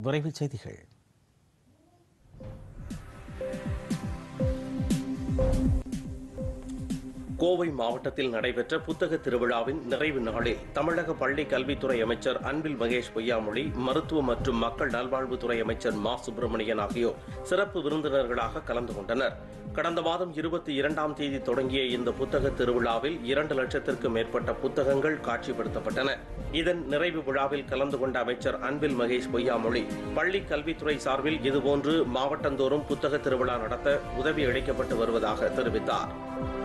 விரைவுச் செய்திகள் கோவை மாவட்டத்தில் நடைபெற்ற புத்தக திருவிழாவின் நிறைவு நாளில் தமிழக பள்ளி கல்வித்துறை அமைச்சர் அன்பில் மகேஷ் பொய்யாமொழி மருத்துவ மற்றும் மக்கள் நல்வாழ்வுத்துறை அமைச்சர் மா சுப்பிரமணியன் ஆகியோர் சிறப்பு விருந்தினர்களாக கலந்து கொண்டனர் கடந்த மாதம் இருபத்தி இரண்டாம் தேதி தொடங்கிய இந்த புத்தக திருவிழாவில் இரண்டு லட்சத்திற்கும் மேற்பட்ட புத்தகங்கள் காட்சிப்படுத்தப்பட்டன இதன் நிறைவு விழாவில் கலந்து கொண்ட அமைச்சர் அன்பில் மகேஷ் பொய்யாமொழி பள்ளி கல்வித்துறை சார்பில் இதுபோன்று மாவட்டந்தோறும் புத்தக திருவிழா நடத்த உதவி அளிக்கப்பட்டு வருவதாக தெரிவித்தார்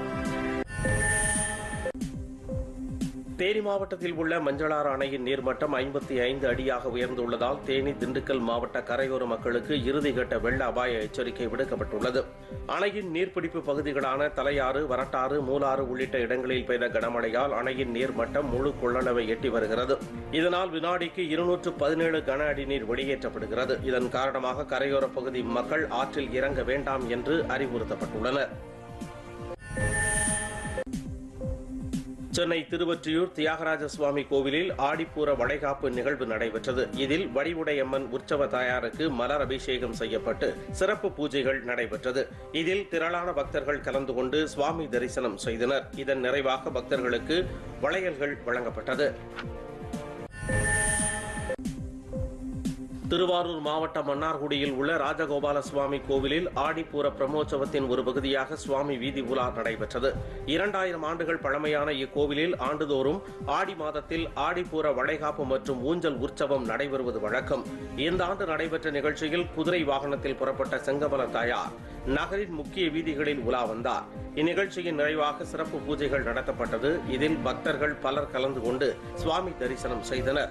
தேனி மாவட்டத்தில் உள்ள மஞ்சளாறு அணையின் நீர்மட்டம் ஐம்பத்தி ஐந்து அடியாக உயர்ந்துள்ளதால் தேனி திண்டுக்கல் மாவட்ட கரையோர மக்களுக்கு இறுதிக்கட்ட வெள்ள அபாய எச்சரிக்கை விடுக்கப்பட்டுள்ளது அணையின் நீர்பிடிப்பு பகுதிகளான தலையாறு வரட்டாறு மூலாறு உள்ளிட்ட இடங்களில் பெய்த கனமழையால் அணையின் நீர்மட்டம் முழு கொள்ளளவை எட்டி வருகிறது இதனால் வினாடிக்கு இருநூற்று பதினேழு கன அடி நீர் வெளியேற்றப்படுகிறது இதன் காரணமாக கரையோர பகுதி மக்கள் ஆற்றில் இறங்க வேண்டாம் என்று அறிவுறுத்தப்பட்டுள்ளனர் சென்னை திருவொற்றியூர் தியாகராஜ சுவாமி கோவிலில் ஆடிப்பூர வளைகாப்பு நிகழ்வு நடைபெற்றது இதில் வடிவுடையம்மன் உற்சவ தாயாருக்கு மலர் அபிஷேகம் செய்யப்பட்டு சிறப்பு பூஜைகள் நடைபெற்றது இதில் திரளான பக்தர்கள் கலந்து கொண்டு சுவாமி தரிசனம் செய்தனர் இதன் நிறைவாக பக்தர்களுக்கு வளையல்கள் வழங்கப்பட்டது திருவாரூர் மாவட்டம் மன்னார்குடியில் உள்ள ராஜகோபால சுவாமி கோவிலில் ஆடிப்பூர பிரம்மோற்சவத்தின் ஒரு பகுதியாக சுவாமி வீதி உலா நடைபெற்றது இரண்டாயிரம் ஆண்டுகள் பழமையான இக்கோவிலில் ஆண்டுதோறும் ஆடி மாதத்தில் ஆடிப்பூர வளைகாப்பு மற்றும் ஊஞ்சல் உற்சவம் நடைபெறுவது வழக்கம் இந்த ஆண்டு நடைபெற்ற நிகழ்ச்சியில் குதிரை வாகனத்தில் புறப்பட்ட செங்கமல தாயார் நகரின் முக்கிய வீதிகளில் உலா வந்தார் இந்நிகழ்ச்சியின் நிறைவாக சிறப்பு பூஜைகள் நடத்தப்பட்டது இதில் பக்தர்கள் பலர் கலந்து கொண்டு சுவாமி தரிசனம் செய்தனர்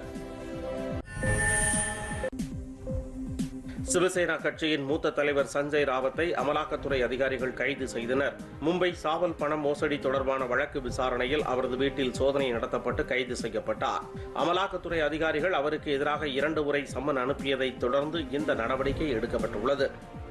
சிவசேனா கட்சியின் மூத்த தலைவர் சஞ்சய் ராவத்தை அமலாக்கத்துறை அதிகாரிகள் கைது செய்தனர் மும்பை சாவல் பணம் மோசடி தொடர்பான வழக்கு விசாரணையில் அவரது வீட்டில் சோதனை நடத்தப்பட்டு கைது செய்யப்பட்டார் அமலாக்கத்துறை அதிகாரிகள் அவருக்கு எதிராக இரண்டு முறை சம்மன் அனுப்பியதைத் தொடர்ந்து இந்த நடவடிக்கை எடுக்கப்பட்டுள்ளது